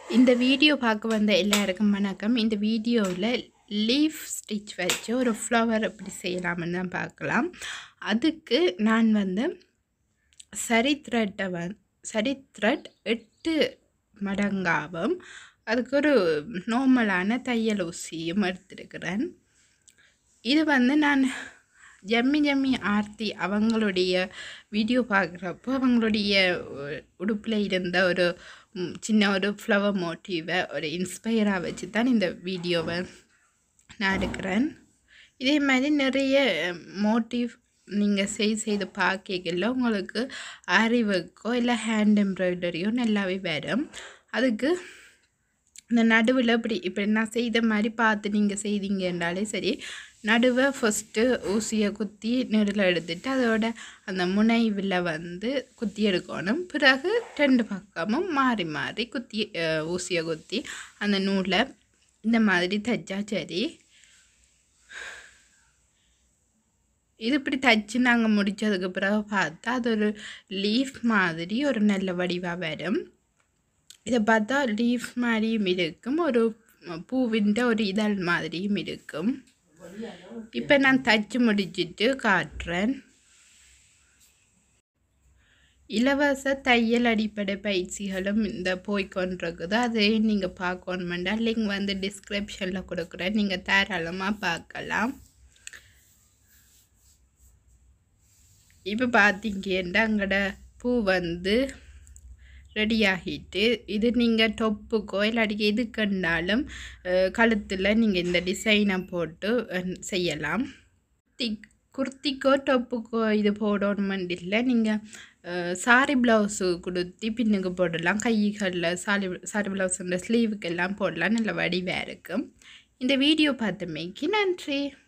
இந்த வீடியோ பார்க்க வந்த எல்லாருக்கும் வணக்கம் இந்த வீடியோவில் லீஃப் ஸ்டிச் வச்சு ஒரு ஃப்ளவர் எப்படி செய்யலாம்னு தான் பார்க்கலாம் அதுக்கு நான் வந்து சரி த்ரெட்டை வந் சரி த்ரெட் எட்டு மடங்காவும் அதுக்கு ஒரு நார்மலான தையல் ஊசியும் எடுத்திருக்கிறேன் இது வந்து நான் ஜம்மி ஜம்மி ஆர்த்தி அவங்களுடைய வீடியோ பார்க்குறப்போ அவங்களுடைய உடுப்பில் இருந்த ஒரு ம், சின்ன ஒரு ஃப்ளவர் மோட்டிவை ஒரு இன்ஸ்பயராக வச்சு தான் இந்த வீடியோவை நான் எடுக்கிறேன் இதே மாதிரி நிறைய மோட்டிவ் நீங்கள் செய் செய்து பார்க்கல உங்களுக்கு ஆரி ஒர்க்கோ இல்லை ஹேண்ட் எம்ப்ராய்டரியோ நல்லாவே வரும் அதுக்கு இந்த நடுவில் இப்படி இப்போ நான் செய்த மாதிரி பார்த்து நீங்கள் செய்தீங்கன்றாலே சரி நடுவை ஃபஸ்ட்டு ஊசியை குத்தி நெடில் எடுத்துட்டு அதோட அந்த முனைவில் வந்து குத்தி எடுக்கணும் பிறகு ரெண்டு பக்கமும் மாறி மாறி குத்தி அஹ், ஊசியை குத்தி அந்த நூலை இந்த மாதிரி தைச்சா சரி இது இப்படி தைச்சு நாங்கள் முடித்ததுக்கு பிறகு பார்த்தா அது ஒரு லீஃப் மாதிரி ஒரு நல்ல வடிவாக வரும் இதை பார்த்தா லீஃப் மாதிரியும் இருக்கும் ஒரு பூவின் ஒரு இதழ் மாதிரியும் இருக்கும் இப்போ நான் தச்சு முடிச்சிட்டு காட்டுறேன் இலவச தையல் அடிப்படை பயிற்சிகளும் இந்த போய்க்கொண்டிருக்குது அதையும் நீங்கள் பார்க்கணுமெண்டா லிங்க் வந்து டிஸ்கிரிப்ஷனில் கொடுக்குறேன் நீங்கள் தாராளமாக பார்க்கலாம் இப்போ பார்த்தீங்கன்னா அங்கட பூ வந்து ரெடி ஆகிட்டு இது நீங்கள் டொப்புக்கோ இல்லாட்டி எதுக்குன்னாலும் கழுத்தில் நீங்கள் இந்த டிசைனை போட்டு அஹ், செய்யலாம் தி குர்த்திக்கோ டொப்புக்கோ இது போடணுமெண்டு இல்லை நீங்கள் சாரி ப்ளவுஸு கொடுத்து பின்னுக்கு போடலாம் கைகளில் சாரி சாரி ப்ளவுஸுன்ற ஸ்லீவுக்கெல்லாம் போடலாம் நல்ல வடிவாக இருக்கும் இந்த வீடியோ பார்த்தமைக்கு நன்றி